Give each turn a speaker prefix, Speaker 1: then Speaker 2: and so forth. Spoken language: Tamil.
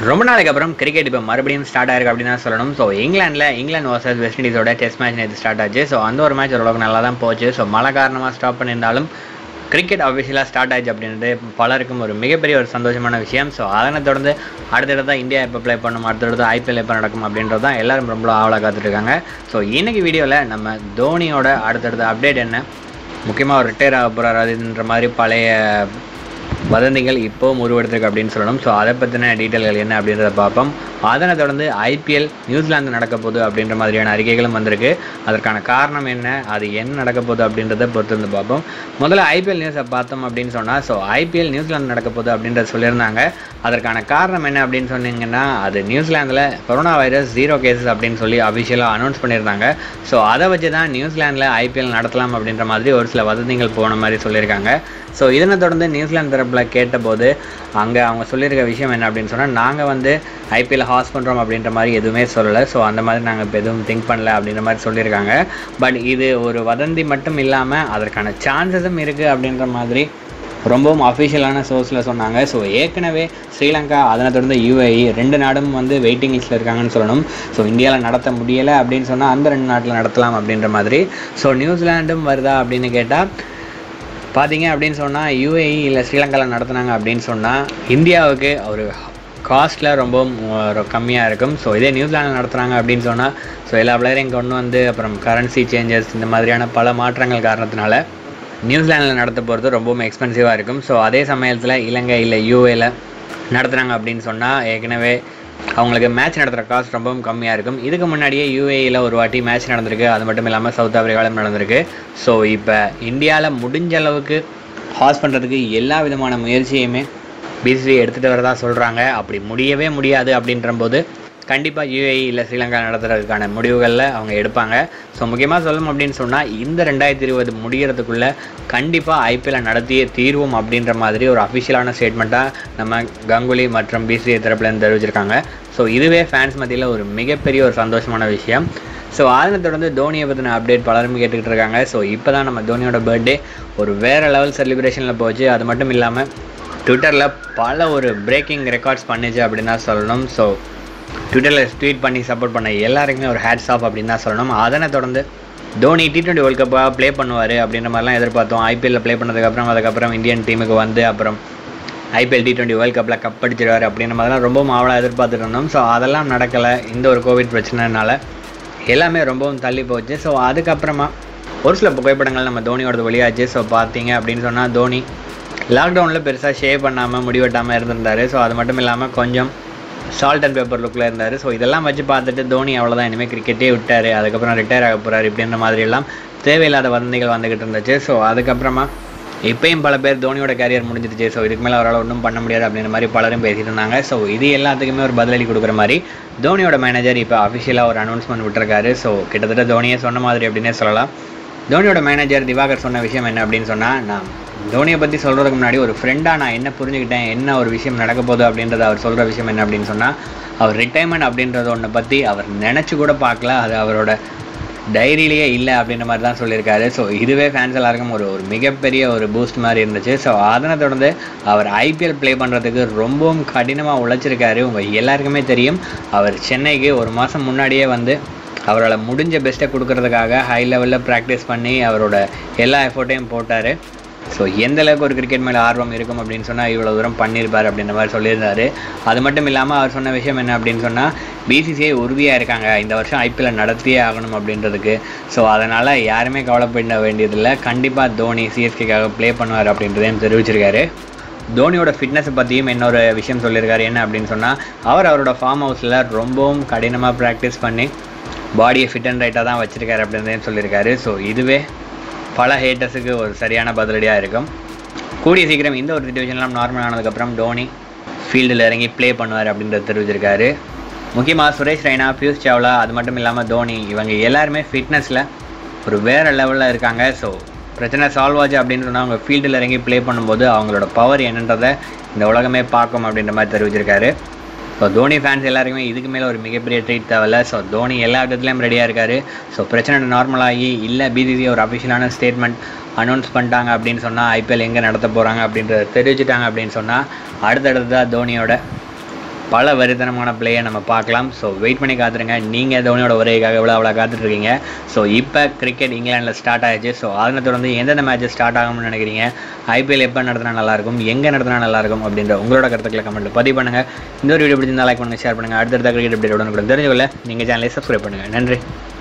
Speaker 1: ரொம்ப நாளைக்கு அப்புறம் கிரிக்கெட் இப்போ மறுபடியும் ஸ்டார்ட் ஆயிருக்கு அப்படின்னு தான் சொல்லணும் ஸோ இங்கிலாந்தில் இங்கிலாந்து வர்சஸ் வெஸ்ட் இண்டீஸோட டெஸ்ட் மேட்ச் நேற்று ஸ்டார்ட் ஆச்சு ஸோ அந்த ஒரு மேட்ச் ஓரளவுக்கு நல்லா தான் போச்சு ஸோ மழை காரணமாக ஸ்டாப் பண்ணியிருந்தாலும் கிரிக்கெட் அஃபிஷியலாக ஸ்டார்ட் ஆச்சு அப்படின்றது பலருக்கும் ஒரு மிகப்பெரிய ஒரு சந்தோஷமான விஷயம் ஸோ அதனை தொடர்ந்து அடுத்தடுத்த இந்தியா எப்போ ப்ளே பண்ணும் அடுத்தடுத்து ஐபிஎல் எப்போ நடக்கும் அப்படின்றது தான் எல்லாரும் ரொம்ப ஆவலாக காத்துட்ருக்காங்க ஸோ இன்னைக்கு வீடியோவில் நம்ம தோனியோட அடுத்தடுத்த அப்டேட் என்ன முக்கியமாக அவர் ரிட்டையர் ஆக போகிறார் அதுன்ற மாதிரி பழைய வதந்திகள் இப்போவும் உருவெடுத்திருக்கு அப்படின்னு சொல்லணும் ஸோ அதை பற்றின டீட்டெயில்கள் என்ன அப்படின்றத பார்ப்போம் அதனை தொடர்ந்து ஐபிஎல் நியூசிலாந்து நடக்க போகுது அப்படின்ற மாதிரியான அறிக்கைகளும் வந்திருக்கு அதற்கான காரணம் என்ன அது என்ன நடக்க போகுது அப்படின்றத பொறுத்து வந்து பார்ப்போம் முதல்ல ஐபிஎல் நியூஸை பார்த்தோம் அப்படின்னு சொன்னால் ஸோ ஐபிஎல் நியூசிலாந்து நடக்க போகுது அப்படின்றத சொல்லியிருந்தாங்க அதற்கான காரணம் என்ன அப்படின்னு சொன்னீங்கன்னா அது நியூசிலாந்தில் கொரோனா வைரஸ் ஜீரோ கேசஸ் அப்படின்னு சொல்லி அஃபிஷியலாக அனௌன்ஸ் பண்ணியிருந்தாங்க ஸோ அதை வச்சு தான் நியூசிலாந்தில் ஐபிஎல் நடத்தலாம் அப்படின்ற மாதிரி ஒரு சில வதந்திகள் போன மாதிரி சொல்லியிருக்காங்க ஸோ இதனை தொடர்ந்து நியூசிலாந்து தரப்பில் கேட்டபோது அங்கே அவங்க சொல்லியிருக்க விஷயம் என்ன அப்படின்னு சொன்னால் நாங்கள் வந்து ஐபிஎல் ஹாஸ் பண்ணுறோம் அப்படின்ற மாதிரி எதுவுமே சொல்லலை ஸோ அந்த மாதிரி நாங்கள் இப்போ எதுவும் திங்க் பண்ணல அப்படின்ற மாதிரி சொல்லியிருக்காங்க பட் இது ஒரு வதந்தி மட்டும் இல்லாமல் அதற்கான சான்சஸும் இருக்குது அப்படின்ற மாதிரி ரொம்பவும் அஃபிஷியலான சோர்ஸில் சொன்னாங்க ஸோ ஏற்கனவே ஸ்ரீலங்கா அதனை தொடர்ந்து யூஏஇ ரெண்டு நாடும் வந்து வெயிட்டிங் லிஸ்ட்டில் இருக்காங்கன்னு சொல்லணும் ஸோ இந்தியாவில் நடத்த முடியலை அப்படின்னு சொன்னால் அந்த ரெண்டு நாட்டில் நடத்தலாம் அப்படின்ற மாதிரி ஸோ நியூசிலாண்டும் வருதா அப்படின்னு கேட்டால் பார்த்தீங்க அப்படின்னு சொன்னால் யூஏஇ இல்லை ஸ்ரீலங்காவில் நடத்துனாங்க அப்படின்னு சொன்னால் இந்தியாவுக்கு ஒரு காஸ்ட்டில் ரொம்ப கம்மியாக இருக்கும் ஸோ இதே நியூசிலாண்டில் நடத்துகிறாங்க அப்படின்னு சொன்னால் ஸோ எல்லா பிளேயரையும் கொண்டு வந்து அப்புறம் கரன்சி சேஞ்சஸ் இந்த மாதிரியான பல மாற்றங்கள் காரணத்தினால நியூசிலாண்டில் நடத்த போகிறது ரொம்பவும் எக்ஸ்பென்சிவாக இருக்கும் ஸோ அதே சமயத்தில் இலங்கை இல்லை யூஏல நடத்துகிறாங்க அப்படின்னு சொன்னால் ஏற்கனவே அவங்களுக்கு மேட்ச் நடத்துகிற காஸ்ட் ரொம்பவும் கம்மியாக இருக்கும் இதுக்கு முன்னாடியே யூஏயில் ஒரு வாட்டி மேட்ச் நடந்திருக்கு அது மட்டும் இல்லாமல் சவுத் ஆஃப்ரிக்காவிலும் நடந்திருக்கு ஸோ இப்போ இந்தியாவில் முடிஞ்ச அளவுக்கு ஹாஸ் பண்ணுறதுக்கு எல்லா விதமான முயற்சியுமே பிசிசி எடுத்துகிட்டு வரதா சொல்கிறாங்க அப்படி முடியவே முடியாது அப்படின்ற போது கண்டிப்பாக யூஏஇ இல்லை ஸ்ரீலங்கா நடத்துறதுக்கான முடிவுகளில் அவங்க எடுப்பாங்க ஸோ முக்கியமாக சொல்லணும் அப்படின்னு சொன்னால் இந்த ரெண்டாயிரத்தி இருபது முடிகிறதுக்குள்ளே கண்டிப்பாக ஐபிஎல்லை நடத்தியே தீர்வோம் அப்படின்ற மாதிரி ஒரு அஃபிஷியலான ஸ்டேட்மெண்ட்டாக நம்ம கங்குலி மற்றும் பிசிஐ தரப்புலேருந்து தெரிவிச்சிருக்காங்க ஸோ இதுவே ஃபேன்ஸ் மத்தியில் ஒரு மிகப்பெரிய ஒரு சந்தோஷமான விஷயம் ஸோ அதனை தொடர்ந்து தோனியை பற்றின அப்டேட் பலரும் கேட்டுக்கிட்டு இருக்காங்க ஸோ இப்போ தான் நம்ம தோனியோட பர்த்டே ஒரு வேறு லெவல் செலிப்ரேஷனில் போச்சு அது மட்டும் இல்லாமல் ட்விட்டரில் பல ஒரு பிரேக்கிங் ரெக்கார்ட்ஸ் பண்ணுச்சு அப்படின்னு தான் சொல்லணும் ஸோ ட்விட்டரில் ட்வீட் பண்ணி சப்போர்ட் பண்ண எல்லாருக்குமே ஒரு ஹேட்ஸ் ஆஃப் அப்படின்னு தான் சொல்லணும் அதனை தொடர்ந்து தோனி டி டுவெண்ட்டி வேர்ல்ட் கப்பாக ப்ளே பண்ணுவார் அப்படின்ற மாதிரிலாம் எதிர்பார்த்தோம் ஐபிஎல்லில் ப்ளே பண்ணதுக்கப்புறம் அதுக்கப்புறம் இந்தியன் டீமுக்கு வந்து அப்புறம் ஐபிஎல் டி டுவெண்ட்டி வேர்ல்ட் கப்பில் கப் அடிச்சிருவார் அப்படின்ற மாதிரிலாம் ரொம்ப ஆவலாக எதிர்பார்த்துட்டு இருந்தோம் ஸோ அதெல்லாம் நடக்கலை இந்த ஒரு கோவிட் பிரச்சனைனால எல்லாமே ரொம்பவும் தள்ளி போச்சு ஸோ அதுக்கப்புறமா ஒரு சில புகைப்படங்கள் நம்ம தோனியோடது வெளியாச்சு ஸோ பார்த்தீங்க அப்படின்னு சொன்னால் தோனி லாக்டவுனில் பெருசாக ஷேவ் பண்ணாமல் முடிவெட்டாமல் இருந்திருந்தார் ஸோ அது மட்டும் இல்லாமல் கொஞ்சம் சால்ட் அண்ட் பேப்பர் லுக்கில் இருந்தார் ஸோ இதெல்லாம் வச்சு பார்த்துட்டு தோனி அவ்வளோதான் இனிமேல் கிரிக்கெட்டே விட்டார் அதுக்கப்புறம் ரிட்டையர் ஆக போகிறார் இப்படின்ற மாதிரியெல்லாம் தேவையில்லாத வதந்திகள் வந்துக்கிட்டு இருந்துச்சு ஸோ அதுக்கப்புறமா இப்பயும் பல பேர் தோனியோட கேரியர் முடிஞ்சிருச்சு ஸோ இதுக்கு மேலே அவரால் ஒன்றும் பண்ண முடியாது அப்படின்ற மாதிரி பலரும் பேசிட்டு இருந்தாங்க ஸோ இது எல்லாத்துக்குமே ஒரு பதிலடி கொடுக்குற மாதிரி தோனியோட மேனேஜர் இப்போ அஃபிஷியலாக ஒரு அனௌன்ஸ்மெண்ட் விட்டுருக்காரு ஸோ கிட்டத்தட்ட தோனியே சொன்ன மாதிரி அப்படின்னே சொல்லலாம் தோனியோட மேனேஜர் திவாகர் சொன்ன விஷயம் என்ன அப்படின்னு சொன்னால் நான் தோனியை பற்றி சொல்கிறதுக்கு முன்னாடி ஒரு ஃப்ரெண்டாக நான் என்ன புரிஞ்சுக்கிட்டேன் என்ன ஒரு விஷயம் நடக்க போகுது அப்படின்றத அவர் சொல்கிற விஷயம் என்ன அப்படின்னு சொன்னால் அவர் ரிட்டைர்மெண்ட் அப்படின்றத ஒன்றை பற்றி அவர் நினச்சி கூட பார்க்கல அது அவரோட டைரியிலேயே இல்லை அப்படின்ற மாதிரி தான் சொல்லியிருக்காரு ஸோ இதுவே ஃபேன்ஸ் எல்லாருக்கும் ஒரு ஒரு மிகப்பெரிய ஒரு பூஸ்ட் மாதிரி இருந்துச்சு ஸோ அதனை தொடர்ந்து அவர் ஐபிஎல் ப்ளே பண்ணுறதுக்கு ரொம்பவும் கடினமாக உழைச்சிருக்காரு உங்கள் எல்லாருக்குமே தெரியும் அவர் சென்னைக்கு ஒரு மாதம் முன்னாடியே வந்து அவரால் முடிஞ்ச பெஸ்ட்டை கொடுக்கறதுக்காக ஹை லெவலில் ப்ராக்டிஸ் பண்ணி அவரோட எல்லா எஃபோர்ட்டையும் போட்டார் ஸோ எந்த அளவுக்கு ஒரு கிரிக்கெட் மேலே ஆர்வம் இருக்கும் அப்படின்னு சொன்னால் இவ்வளோ தூரம் பண்ணியிருப்பார் அப்படின்ற மாதிரி சொல்லியிருந்தாரு அது மட்டும் இல்லாமல் அவர் சொன்ன விஷயம் என்ன அப்படின்னு சொன்னால் பிசிசிஐ உறுதியாக இருக்காங்க இந்த வருஷம் ஐபிஎல் நடத்தியே ஆகணும் அப்படின்றதுக்கு ஸோ அதனால் யாருமே கவலைப்பட வேண்டியதில்லை கண்டிப்பாக தோனி சிஎஸ்கேக்காக ப்ளே பண்ணுவார் அப்படின்றதையும் தெரிவிச்சிருக்காரு தோனியோட ஃபிட்னஸை பற்றியும் இன்னொரு விஷயம் சொல்லியிருக்காரு என்ன அப்படின்னு சொன்னால் அவர் அவரோட ஃபார்ம் ஹவுஸில் ரொம்பவும் கடினமாக ப்ராக்டிஸ் பண்ணி பாடியை ஃபிட் அண்ட் ரைட்டாக தான் வச்சுருக்காரு அப்படின்றதையும் சொல்லியிருக்காரு ஸோ இதுவே பல ஹேட்டர்ஸுக்கு ஒரு சரியான பதிலடியாக இருக்கும் கூடிய சீக்கிரம் இந்த ஒரு சுச்சுவேஷன்லாம் நார்மல் ஆனதுக்கப்புறம் தோனி ஃபீல்டில் இறங்கி ப்ளே பண்ணுவார் அப்படின்றத தெரிவிச்சிருக்காரு முக்கியமாக சுரேஷ் ரெய்னா பியூஷ் சாவ்லா அது மட்டும் இல்லாமல் தோனி இவங்க எல்லாருமே ஃபிட்னஸில் ஒரு வேறு லெவலில் இருக்காங்க ஸோ பிரச்சனை சால்வ் ஆச்சு அப்படின்னு சொன்னால் அவங்க ஃபீல்டில் இறங்கி ப்ளே பண்ணும்போது அவங்களோட பவர் என்னன்றதை இந்த உலகமே பார்க்கும் அப்படின்ற மாதிரி தெரிவிச்சிருக்காரு ஸோ தோனி ஃபேன்ஸ் எல்லாருக்குமே இதுக்கு மேலே ஒரு மிகப்பெரிய ட்ரீட் தேவையில்ல ஸோ தோனி எல்லா விதத்துலையும் ரெடியாக இருக்கார் ஸோ பிரச்சனை நார்மலாகி இல்லை பிசிசி ஒரு அஃபிஷியலான ஸ்டேட்மெண்ட் அனௌன்ஸ் பண்ணிட்டாங்க அப்படின்னு சொன்னால் ஐபிஎல் எங்கே நடத்த போகிறாங்க அப்படின்றத தெரிவிச்சிட்டாங்க அப்படின்னு சொன்னால் அடுத்தடுத்ததாக தோனியோட பல வெறித்தனமான பிளேயை நம்ம பார்க்கலாம் ஸோ வெயிட் பண்ணி காத்துருங்க நீங்கள் தோனியோட உரைக்காக எவ்வளோ அவ்வளோ காத்துட்ருக்கீங்க ஸோ இப்போ கிரிக்கெட் இங்கிலாந்தில் ஸ்டார்ட் ஆயிடுச்சு ஸோ அதனை தொடர்ந்து எந்தெந்த மேட்ச் ஸ்டார்ட் ஆகும்னு நினைக்கிறீங்க ஐபிஎல் எப்போ நடத்தினா நல்லாயிருக்கும் எங்கே நடத்தினா நல்லாயிருக்கும் அப்படின்ற உங்களோட கருத்துக்களை கமெண்ட்டில் பதிவு பண்ணுங்கள் இந்த ஒரு வீடியோ பிடிச்சிருந்தா லைக் பண்ணுங்கள் ஷேர் பண்ணுங்கள் அடுத்தடுத்த கிரிக்கெட் அப்டேட் உடனே தெரிஞ்சுக்கொள்ள நீங்கள் சேனலை சப்ஸ்கிரைப் பண்ணுங்கள் நன்றி